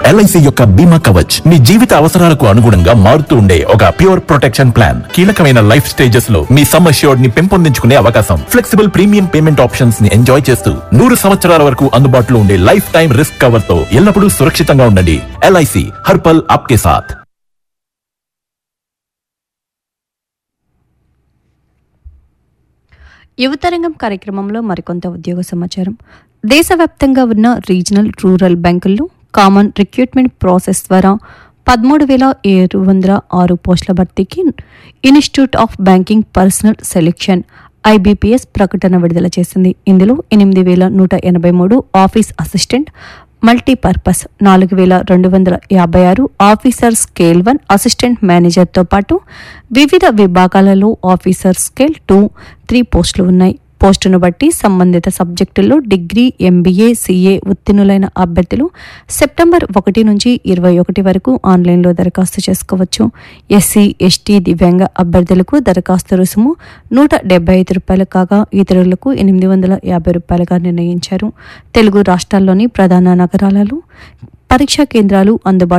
LIC యొక్క బీమా కవచ్ మీ జీవిత అవసరాలకు అనుగుణంగా మారుతూ ఉండే ఒక ప్యూర్ ప్రొటెక్షన్ ప్లాన్ కీలకమైన లైఫ్ స్టేజెస్ లో మీ సమ్ అష్యూర్డ్ ని పెంపొందించుకునే అవకాశం ఫ్లెక్సిబుల్ ప్రీమియం పేమెంట్ ఆప్షన్స్ ని ఎంజాయ్ చేస్తూ నూరు సంవత్సరాల వరకు అందుబాటులో ఉండే లైఫ్ టైం రిస్క్ కవర్ తో ఎల్లప్పుడూ సురక్షితంగా ఉండండి ఎల్ఐసి హర్పల్ ఆప్కే సాథ్ యువతరంగం కార్యక్రమంలో మరికొంత ఉద్యోగ సమాచారం దేశవ్యాప్తంగా ఉన్న రీజనల్ రూరల్ బ్యాంకుల్లో కామన్ రిక్రూట్మెంట్ ప్రాసెస్ ద్వారా పదమూడు వేల ఏడు వందల ఆరు పోస్టుల భర్తీకి institute of banking personnel selection IBPS ప్రకటన విడుదల చేసింది ఇందులో ఎనిమిది వేల నూట ఎనభై మూడు ఆఫీస్ అసిస్టెంట్ మల్టీపర్పస్ నాలుగు వేల రెండు వందల యాభై ఆరు ఆఫీసర్ స్కేల్ వన్ అసిస్టెంట్ మేనేజర్తో పాటు వివిధ విభాగాలలో ఆఫీసర్ స్కేల్ టూ త్రీ పోస్టులు ఉన్నాయి పోస్టును బట్టి సంబంధిత సబ్జెక్టుల్లో డిగ్రీ ఎంబీఏ సీఏ ఉత్తీర్ణులైన అభ్యర్థులు సెప్టెంబర్ ఒకటి నుంచి ఇరవై ఒకటి వరకు ఆన్లైన్లో దరఖాస్తు చేసుకోవచ్చు ఎస్సీ ఎస్టీ దివ్యాంగ అభ్యర్థులకు దరఖాస్తు రుసుము నూట డెబ్బై ఐదు రూపాయలు కాగా ఇతరులకు ఎనిమిది వందల యాభై రూపాయలుగా నిర్ణయించారు తెలుగు రాష్ట్రాల్లోని ప్రధాన నగరాలలో పరీక్షా కేంద్రాలు అందుబాటులో